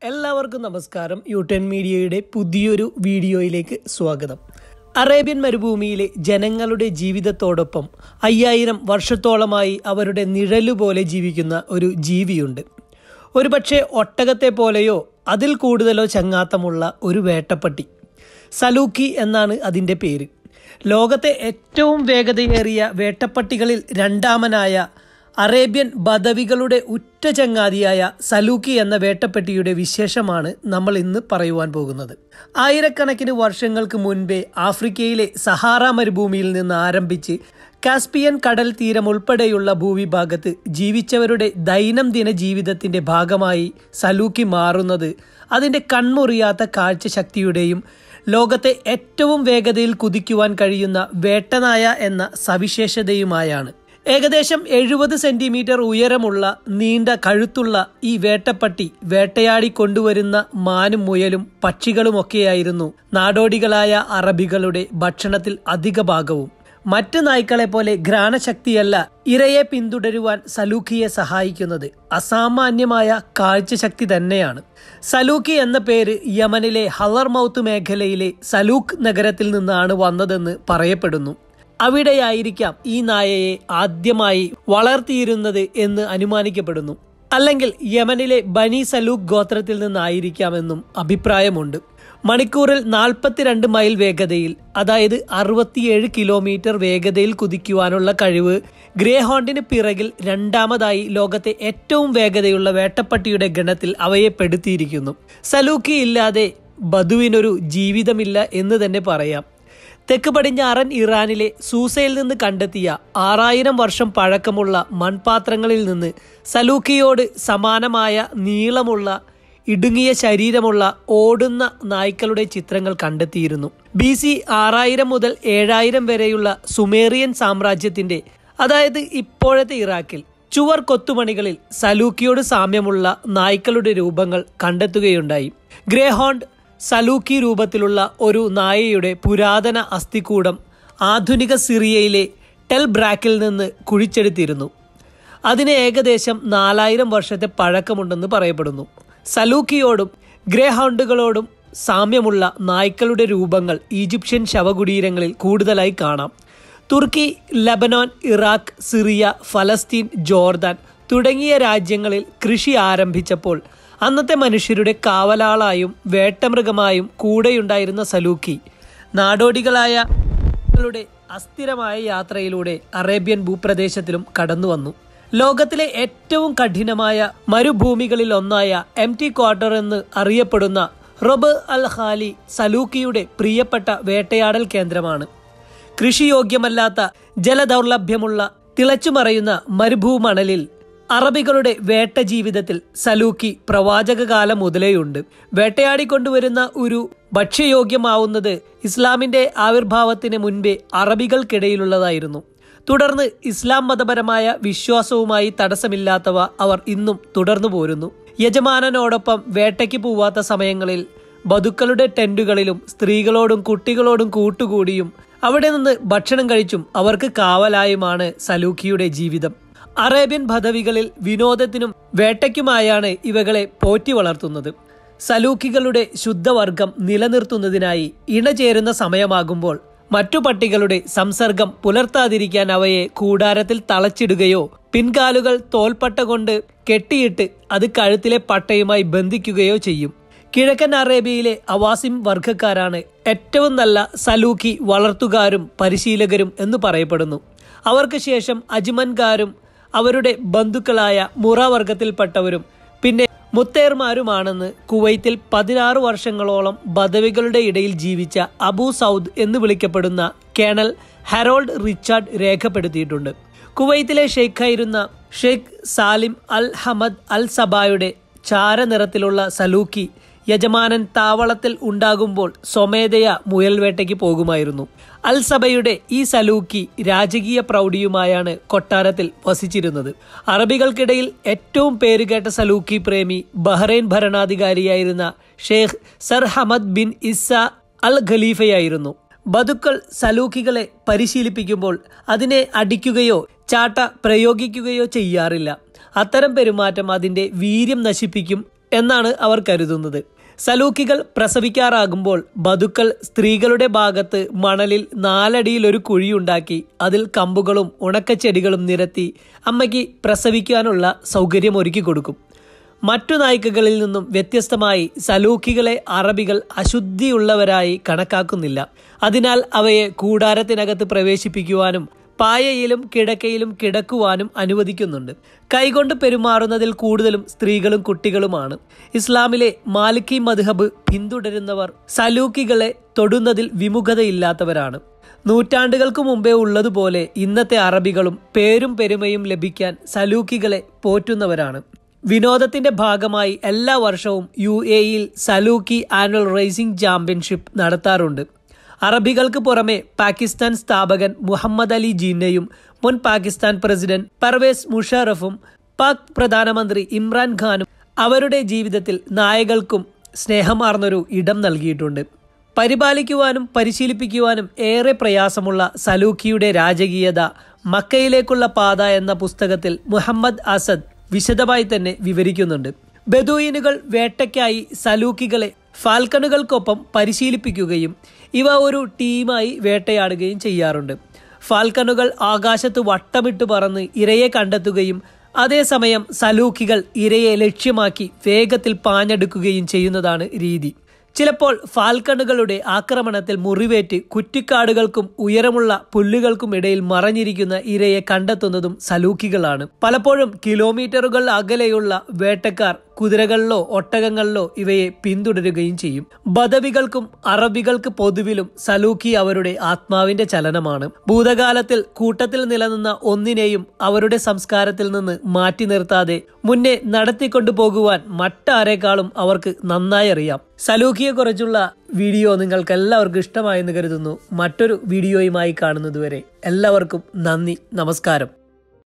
എല്ലാവർക്കും നമസ്കാരം യൂടെൻ മീഡിയയുടെ പുതിയൊരു വീഡിയോയിലേക്ക് സ്വാഗതം അറേബ്യൻ മരുഭൂമിയിലെ ജനങ്ങളുടെ ജീവിതത്തോടൊപ്പം അയ്യായിരം വർഷത്തോളമായി അവരുടെ നിഴലുപോലെ ജീവിക്കുന്ന ഒരു ജീവിയുണ്ട് ഒരുപക്ഷെ ഒട്ടകത്തെ പോലെയോ അതിൽ കൂടുതലോ ചങ്ങാത്തമുള്ള ഒരു വേട്ടപ്പട്ടി സലൂക്കി എന്നാണ് അതിൻ്റെ പേര് ലോകത്തെ ഏറ്റവും വേഗതയേറിയ വേട്ടപ്പട്ടികളിൽ രണ്ടാമനായ അറേബ്യൻ ബദവികളുടെ ഉറ്റ ചങ്ങാതിയായ സലൂക്കി എന്ന വേട്ടപ്പെട്ടിയുടെ വിശേഷമാണ് നമ്മൾ ഇന്ന് പറയുവാൻ പോകുന്നത് ആയിരക്കണക്കിന് വർഷങ്ങൾക്ക് മുൻപേ ആഫ്രിക്കയിലെ സഹാറ മരുഭൂമിയിൽ നിന്ന് ആരംഭിച്ച് കാസ്പിയൻ കടൽ തീരം ഉൾപ്പെടെയുള്ള ഭൂവിഭാഗത്ത് ജീവിച്ചവരുടെ ദൈനംദിന ജീവിതത്തിന്റെ ഭാഗമായി സലൂക്കി മാറുന്നത് അതിന്റെ കൺമുറിയാത്ത കാഴ്ചശക്തിയുടെയും ലോകത്തെ ഏറ്റവും വേഗതയിൽ കുതിക്കുവാൻ കഴിയുന്ന വേട്ടനായ എന്ന സവിശേഷതയുമായാണ് ഏകദേശം എഴുപത് സെന്റിമീറ്റർ ഉയരമുള്ള നീണ്ട കഴുത്തുള്ള ഈ വേട്ടപ്പട്ടി വേട്ടയാടി കൊണ്ടുവരുന്ന മാനും മുയലും പക്ഷികളുമൊക്കെയായിരുന്നു നാടോടികളായ അറബികളുടെ ഭക്ഷണത്തിൽ അധിക ഭാഗവും മറ്റ് നായ്ക്കളെ പോലെ ഘ്രാണശക്തിയല്ല ഇരയെ പിന്തുടരുവാൻ സലൂക്കിയെ സഹായിക്കുന്നത് അസാമാന്യമായ കാഴ്ചശക്തി തന്നെയാണ് സലൂക്കി എന്ന പേര് യമനിലെ ഹലർമൌത്ത് മേഖലയിലെ സലൂക്ക് നഗരത്തിൽ നിന്നാണ് വന്നതെന്ന് പറയപ്പെടുന്നു അവിടെയായിരിക്കാം ഈ നായയെ ആദ്യമായി വളർത്തിയിരുന്നത് എന്ന് അനുമാനിക്കപ്പെടുന്നു അല്ലെങ്കിൽ യമനിലെ ബനി സലൂക്ക് ഗോത്രത്തിൽ നിന്നായിരിക്കാമെന്നും അഭിപ്രായമുണ്ട് മണിക്കൂറിൽ നാൽപ്പത്തിരണ്ട് മൈൽ വേഗതയിൽ അതായത് അറുപത്തിയേഴ് കിലോമീറ്റർ വേഗതയിൽ കുതിക്കുവാനുള്ള കഴിവ് ഗ്രേ ഹോണ്ടിന് പിറകിൽ രണ്ടാമതായി ലോകത്തെ ഏറ്റവും വേഗതയുള്ള വേട്ടപ്പട്ടിയുടെ ഗണത്തിൽ അവയെ പെടുത്തിയിരിക്കുന്നു സലൂക്കി ഇല്ലാതെ ബധുവിനൊരു ജീവിതമില്ല എന്ന് തന്നെ പറയാം തെക്ക് പടിഞ്ഞാറൻ ഇറാനിലെ സൂസയിൽ നിന്ന് കണ്ടെത്തിയ ആറായിരം വർഷം പഴക്കമുള്ള മൺപാത്രങ്ങളിൽ നിന്ന് സലൂക്കിയോട് സമാനമായ നീളമുള്ള ഇടുങ്ങിയ ശരീരമുള്ള ഓടുന്ന നായ്ക്കളുടെ ചിത്രങ്ങൾ കണ്ടെത്തിയിരുന്നു ബി സി ആറായിരം മുതൽ ഏഴായിരം വരെയുള്ള സുമേറിയൻ സാമ്രാജ്യത്തിന്റെ അതായത് ഇപ്പോഴത്തെ ഇറാഖിൽ ചുവർ കൊത്തുമണികളിൽ സലൂക്കിയോട് സാമ്യമുള്ള നായ്ക്കളുടെ രൂപങ്ങൾ കണ്ടെത്തുകയുണ്ടായി ഗ്രേഹോണ്ട് സലൂക്കി രൂപത്തിലുള്ള ഒരു നായയുടെ പുരാതന അസ്ഥികൂടം ആധുനിക സിറിയയിലെ ടെൽ ബ്രാക്കിൽ നിന്ന് കുഴിച്ചെടുത്തിരുന്നു അതിന് ഏകദേശം നാലായിരം വർഷത്തെ പഴക്കമുണ്ടെന്ന് പറയപ്പെടുന്നു സലൂക്കിയോടും ഗ്രേഹൗണ്ടുകളോടും സാമ്യമുള്ള നായ്ക്കളുടെ രൂപങ്ങൾ ഈജിപ്ഷ്യൻ ശവകുടീരങ്ങളിൽ കൂടുതലായി കാണാം തുർക്കി ലബനോൻ ഇറാഖ് സിറിയ ഫലസ്തീൻ ജോർദാൻ തുടങ്ങിയ രാജ്യങ്ങളിൽ കൃഷി ആരംഭിച്ചപ്പോൾ അന്നത്തെ മനുഷ്യരുടെ കാവലാളായും വേട്ടമൃഗമായും കൂടെയുണ്ടായിരുന്ന സലൂക്കി നാടോടികളായ ളുടെ അസ്ഥിരമായ യാത്രയിലൂടെ അറേബ്യൻ ഭൂപ്രദേശത്തിലും കടന്നു വന്നു ലോകത്തിലെ ഏറ്റവും കഠിനമായ മരുഭൂമികളിൽ ഒന്നായ എം ടി ക്വാർട്ടർ എന്ന് അറിയപ്പെടുന്ന റൊബ് അൽ ഖാലി സലൂക്കിയുടെ പ്രിയപ്പെട്ട വേട്ടയാടൽ കേന്ദ്രമാണ് കൃഷിയോഗ്യമല്ലാത്ത ജലദൗർലഭ്യമുള്ള തിളച്ചുമറയുന്ന മരുഭൂമണലിൽ അറബികളുടെ വേട്ട ജീവിതത്തിൽ സലൂക്കി പ്രവാചകകാലം മുതലേയുണ്ട് വേട്ടയാടിക്കൊണ്ടുവരുന്ന ഒരു ഭക്ഷ്യയോഗ്യമാവുന്നത് ഇസ്ലാമിന്റെ ആവിർഭാവത്തിന് മുൻപേ അറബികൾക്കിടയിലുള്ളതായിരുന്നു തുടർന്ന് ഇസ്ലാം മതപരമായ വിശ്വാസവുമായി തടസ്സമില്ലാത്തവ അവർ ഇന്നും തുടർന്നു പോരുന്നു യജമാനനോടൊപ്പം വേട്ടയ്ക്ക് പോവാത്ത സമയങ്ങളിൽ ബതുക്കളുടെ ടെന്റുകളിലും സ്ത്രീകളോടും കുട്ടികളോടും കൂട്ടുകൂടിയും അവിടെ നിന്ന് ഭക്ഷണം കഴിച്ചും അവർക്ക് കാവലായുമാണ് സലൂക്കിയുടെ ജീവിതം അറേബ്യൻ പദവികളിൽ വിനോദത്തിനും വേട്ടയ്ക്കുമായാണ് ഇവകളെ പോറ്റി വളർത്തുന്നത് സലൂക്കികളുടെ ശുദ്ധവർഗം നിലനിർത്തുന്നതിനായി ഇണചേരുന്ന സമയമാകുമ്പോൾ മറ്റു പട്ടികളുടെ സംസർഗം പുലർത്താതിരിക്കാൻ അവയെ കൂടാരത്തിൽ തളച്ചിടുകയോ പിൻകാലുകൾ തോൽപ്പട്ട കൊണ്ട് കെട്ടിയിട്ട് അത് കഴുത്തിലെ പട്ടയുമായി ബന്ധിക്കുകയോ ചെയ്യും കിഴക്കൻ അറേബ്യയിലെ അവാസിം വർഗക്കാരാണ് ഏറ്റവും നല്ല സലൂക്കി വളർത്തുകാരും പരിശീലകരും എന്ന് പറയപ്പെടുന്നു അവർക്ക് ശേഷം അജ്മൻകാരും അവരുടെ ബന്ധുക്കളായ മുറ വർഗത്തിൽപ്പെട്ടവരും പിന്നെ മുത്തേർമാരുമാണെന്ന് കുവൈത്തിൽ പതിനാറ് വർഷങ്ങളോളം ബദവികളുടെ ഇടയിൽ ജീവിച്ച അബു സൗദ് എന്ന് വിളിക്കപ്പെടുന്ന കേണൽ ഹെറോൾഡ് റിച്ചാർഡ് രേഖപ്പെടുത്തിയിട്ടുണ്ട് കുവൈത്തിലെ ഷെയ്ഖായിരുന്ന Sheikh Salim al Hamad al സബായുടെ ചാരനിറത്തിലുള്ള സലൂക്കി യജമാനൻ താവളത്തിൽ ഉണ്ടാകുമ്പോൾ സ്വമേധയ മുയൽവേട്ടയ്ക്ക് പോകുമായിരുന്നു അൽ സബയുടെ ഈ സലൂക്കി രാജകീയ പ്രൗഢിയുമായാണ് കൊട്ടാരത്തിൽ വസിച്ചിരുന്നത് അറബികൾക്കിടയിൽ ഏറ്റവും പേരുകേട്ട സലൂക്കി പ്രേമി ബഹ്റൈൻ ഭരണാധികാരിയായിരുന്ന Sheikh Sir Hamad bin Isa al ഖലീഫയായിരുന്നു ബതുക്കൾ സലൂക്കികളെ പരിശീലിപ്പിക്കുമ്പോൾ അതിനെ അടിക്കുകയോ ചാട്ട പ്രയോഗിക്കുകയോ ചെയ്യാറില്ല അത്തരം പെരുമാറ്റം അതിന്റെ വീര്യം നശിപ്പിക്കും എന്നാണ് അവർ കരുതുന്നത് സലൂക്കികൾ പ്രസവിക്കാറാകുമ്പോൾ ബതുക്കൾ സ്ത്രീകളുടെ ഭാഗത്ത് മണലിൽ നാലടിയിൽ ഒരു കുഴിയുണ്ടാക്കി അതിൽ കമ്പുകളും ഉണക്കച്ചെടികളും നിരത്തി അമ്മയ്ക്ക് പ്രസവിക്കാനുള്ള സൗകര്യം ഒരുക്കി കൊടുക്കും മറ്റു നായ്ക്കകളിൽ നിന്നും വ്യത്യസ്തമായി സലൂക്കികളെ അറബികൾ അശുദ്ധിയുള്ളവരായി കണക്കാക്കുന്നില്ല അതിനാൽ അവയെ കൂടാരത്തിനകത്ത് പ്രവേശിപ്പിക്കുവാനും പായയിലും കിടക്കയിലും കിടക്കുവാനും അനുവദിക്കുന്നുണ്ട് കൈകൊണ്ട് പെരുമാറുന്നതിൽ കൂടുതലും സ്ത്രീകളും കുട്ടികളുമാണ് ഇസ്ലാമിലെ മാലിക്കി മദ്ഹബ് പിന്തുടരുന്നവർ സലൂക്കികളെ തൊടുന്നതിൽ വിമുഖതയില്ലാത്തവരാണ് നൂറ്റാണ്ടുകൾക്ക് മുമ്പേ ഉള്ളതുപോലെ ഇന്നത്തെ അറബികളും പേരും പെരുമയും ലഭിക്കാൻ സലൂക്കികളെ പോറ്റുന്നവരാണ് വിനോദത്തിന്റെ ഭാഗമായി എല്ലാ വർഷവും യു എയിൽ സലൂക്കി ആനുവൽ റേസിംഗ് ചാമ്പ്യൻഷിപ്പ് നടത്താറുണ്ട് അറബികൾക്ക് പുറമെ പാകിസ്ഥാൻ സ്ഥാപകൻ മുഹമ്മദ് അലി ജിന്നയും മുൻ പാകിസ്ഥാൻ പ്രസിഡന്റ് പർവേസ് മുഷറഫും പാക് പ്രധാനമന്ത്രി ഇമ്രാൻഖാനും അവരുടെ ജീവിതത്തിൽ നായകൾക്കും സ്നേഹമാർന്നൊരു ഇടം നൽകിയിട്ടുണ്ട് പരിപാലിക്കുവാനും പരിശീലിപ്പിക്കുവാനും ഏറെ പ്രയാസമുള്ള സലൂക്കിയുടെ രാജകീയത മക്കയിലേക്കുള്ള പാത എന്ന പുസ്തകത്തിൽ മുഹമ്മദ് അസദ് വിശദമായി തന്നെ വിവരിക്കുന്നുണ്ട് ബദൂയിനുകൾ വേട്ടയ്ക്കായി സലൂക്കികളെ ഫാൽക്കണുകൾക്കൊപ്പം പരിശീലിപ്പിക്കുകയും ഇവ ഒരു ടീമായി വേട്ടയാടുകയും ചെയ്യാറുണ്ട് ഫാൽക്കണുകൾ ആകാശത്ത് വട്ടമിട്ട് പറന്ന് ഇരയെ കണ്ടെത്തുകയും അതേസമയം സലൂക്കികൾ ഇരയെ ലക്ഷ്യമാക്കി വേഗത്തിൽ പാഞ്ഞെടുക്കുകയും ചെയ്യുന്നതാണ് രീതി ചിലപ്പോൾ ഫാൽക്കണുകളുടെ ആക്രമണത്തിൽ മുറിവേറ്റ് കുറ്റിക്കാടുകൾക്കും ഉയരമുള്ള പുല്ലുകൾക്കും ഇടയിൽ മറഞ്ഞിരിക്കുന്ന ഇരയെ കണ്ടെത്തുന്നതും സലൂക്കികളാണ് പലപ്പോഴും കിലോമീറ്ററുകൾ അകലെയുള്ള വേട്ടക്കാർ കുതിരകളിലോ ഒട്ടകങ്ങളിലോ ഇവയെ പിന്തുടരുകയും ചെയ്യും ബദവികൾക്കും അറബികൾക്ക് പൊതുവിലും സലൂക്കി അവരുടെ ആത്മാവിന്റെ ചലനമാണ് ഭൂതകാലത്തിൽ കൂട്ടത്തിൽ നിലനിന്ന ഒന്നിനെയും അവരുടെ സംസ്കാരത്തിൽ നിന്ന് മാറ്റി നിർത്താതെ മുന്നേ നടത്തിക്കൊണ്ടു പോകുവാൻ മറ്റാരേക്കാളും അവർക്ക് നന്നായി അറിയാം സലൂക്കിയെക്കുറിച്ചുള്ള വീഡിയോ നിങ്ങൾക്ക് എല്ലാവർക്കും ഇഷ്ടമായെന്ന് കരുതുന്നു മറ്റൊരു വീഡിയോയുമായി കാണുന്നതുവരെ എല്ലാവർക്കും നന്ദി നമസ്കാരം